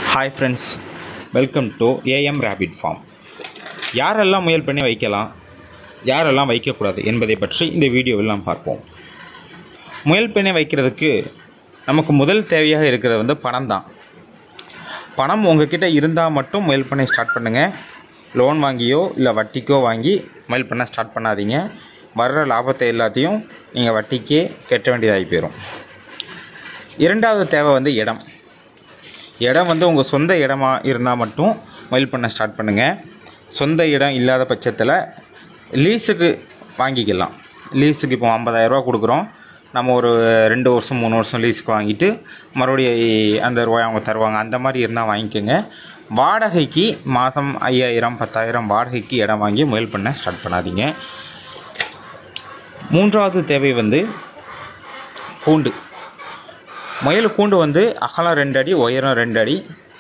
hi friends welcome to AM rabbit farm யாரெல்லாம் முயல் பண்ணி வைக்கலாம் யாரெல்லாம் வைக்கக்கூடாது என்பதை பற்றி இந்த வீடியோவில் நாம் பார்ப்போம் முயல் பண்ணி வைக்கிறதுக்கு நமக்கு முதல் தேவையாக இருக்கிறது வந்து பணம் தான் பணம் உங்ககிட்ட இருந்தால் மட்டும் முயல் பண்ணை ஸ்டார்ட் பண்ணுங்கள் லோன் வாங்கியோ இல்லை வட்டிக்கோ வாங்கி முயல் பண்ண ஸ்டார்ட் பண்ணாதீங்க வர்ற லாபத்தை எல்லாத்தையும் நீங்கள் வட்டிக்கே கட்ட வேண்டியதாகி போயிடும் இரண்டாவது தேவை வந்து இடம் இடம் வந்து உங்கள் சொந்த இடமா இருந்தால் மட்டும் மயில் பண்ண ஸ்டார்ட் பண்ணுங்கள் சொந்த இடம் இல்லாத பட்சத்தில் லீஸுக்கு வாங்கிக்கலாம் லீஸுக்கு இப்போ 50000 ரூபா கொடுக்குறோம் நம்ம ஒரு ரெண்டு வருஷம் மூணு வருஷம் லீஸுக்கு வாங்கிட்டு மறுபடியும் அந்த ரூபாய் அவங்க தருவாங்க அந்த மாதிரி இருந்தால் வாங்கிக்கோங்க வாடகைக்கு மாதம் ஐயாயிரம் பத்தாயிரம் வாடகைக்கு இடம் வாங்கி முயல் பண்ண ஸ்டார்ட் பண்ணாதீங்க மூன்றாவது தேவை வந்து கூண்டு முயல் கூண்டு வந்து அகலம் ரெண்டு அடி உயரம் ரெண்டு அடி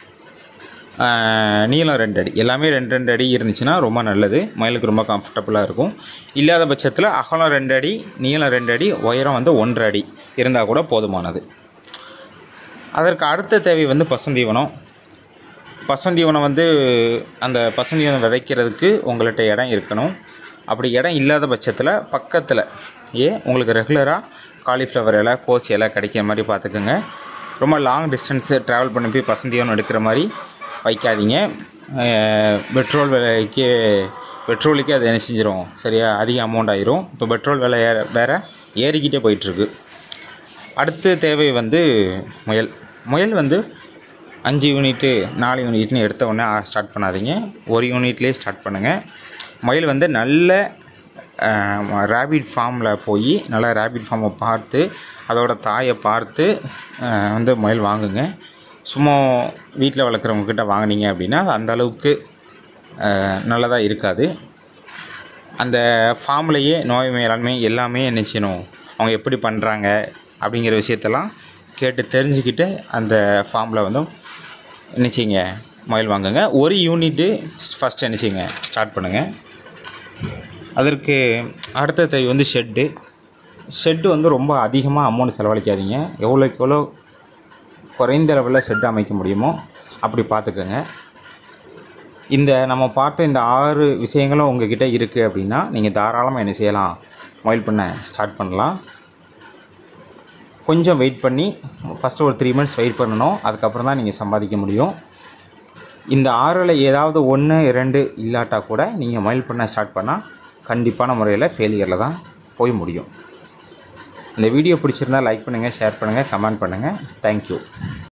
ஆஹ், நீளம் ரெண்டு அடி எல்லாமே ரெண்டு ரெண்டு அடி இருந்துச்சுன்னா ரொம்ப நல்லது முயலுக்கு ரொம்ப கம்ஃபர்டபுளாக இருக்கும் இல்லாத பட்சத்தில் அகலம் ரெண்டு அடி நீளம் ரெண்டு அடி உயரம் வந்து ஒன்றரை அடி இருந்தால் கூட போதுமானது அதற்கு அடுத்த தேவை வந்து பசுந்தீவனம் பசுந்தீவனம் வந்து அந்த பசுந்தீவனம் விதைக்கிறதுக்கு உங்கள்கிட்ட இடம் இருக்கணும் அப்படி இடம் இல்லாத பட்சத்தில் பக்கத்தில் ஏ உங்களுக்கு ரெகுலராக காலிஃப்ளவர் இலை கோஸ் இலை கிடைக்கிற மாதிரி பார்த்துக்குங்க ரொம்ப லாங் டிஸ்டன்ஸு ட்ராவல் பண்ணி போய் பசுந்தீவனம் எடுக்கிற மாதிரி வைக்காதீங்க அஹ், பெட்ரோல் விலைக்கு பெட்ரோலுக்கே அது என்ன செஞ்சிடும் சரியா அதிக அமௌண்ட் ஆயிரும் இப்போ பெட்ரோல் விலை ஏற வேறு ஏறிக்கிட்டே போயிட்டுருக்கு அடுத்து தேவை வந்து முயல் முயல் வந்து அஞ்சு யூனிட்டு நாலு யூனிட்னு எடுத்த உடனே ஸ்டார்ட் பண்ணாதீங்க ஒரு யூனிட்லேயே ஸ்டார்ட் பண்ணுங்கள் முயல் வந்து நல்ல ரேபிட் ஃபார்மில் போய் நல்ல ரேபிட் ஃபார்மை பார்த்து அதோட தாயை பார்த்து அஹ், வந்து முயல் வாங்குங்க சும்மா வீட்டில் வளர்க்குறவங்கக்கிட்ட வாங்குனீங்க அப்படின்னா அது அந்த அளவுக்கு நல்லதாக இருக்காது அந்த ஃபார்ம்லேயே நோய் மேலாண்மை எல்லாமே என்ன செய்யணும் அவங்க எப்படி பண்ணுறாங்க அப்படிங்கிற விஷயத்தெல்லாம் கேட்டு தெரிஞ்சுக்கிட்டு அந்த ஃபார்மில் வந்து என்ன செய்யுங்க மொபைல் வாங்குங்க ஒரு யூனிட்டு ஃபஸ்ட்டு என்ன செய்யுங்க ஸ்டார்ட் பண்ணுங்கள் அதற்கு அடுத்த தேவை வந்து ஷெட்டு ஷெட்டு வந்து ரொம்ப அதிகமாக அமௌண்ட் செலவழிக்காதீங்க எவ்வளோக்கு எவ்வளோ குறைந்த லெவலில் ஷெட் அமைக்க முடியுமோ அப்படி பார்த்துக்கோங்க இந்த நம்ம பார்த்த இந்த ஆறு விஷயங்களும் உங்ககிட்ட இருக்குது அப்படின்னா நீங்கள் தாராளமாக என்ன செய்யலாம் மொபைல் பண்ண ஸ்டார்ட் பண்ணலாம் கொஞ்சம் வெயிட் பண்ணி ஃபஸ்ட்டு ஒரு த்ரீ மந்த்ஸ் வெயிட் பண்ணணும் அதுக்கப்புறம் தான் நீங்கள் சம்பாதிக்க முடியும் இந்த ஆறில் ஏதாவது ஒன்று ரெண்டு இல்லாட்டா கூட நீங்கள் மொபைல் பண்ண ஸ்டார்ட் பண்ணால் கண்டிப்பான முறையில் ஃபெயிலியரில் தான் போய் முடியும் இந்த வீடியோ பிடிச்சிருந்தா லைக் பண்ணுங்கள் ஷேர் பண்ணுங்கள் கமெண்ட் பண்ணுங்கள் தேங்க்யூ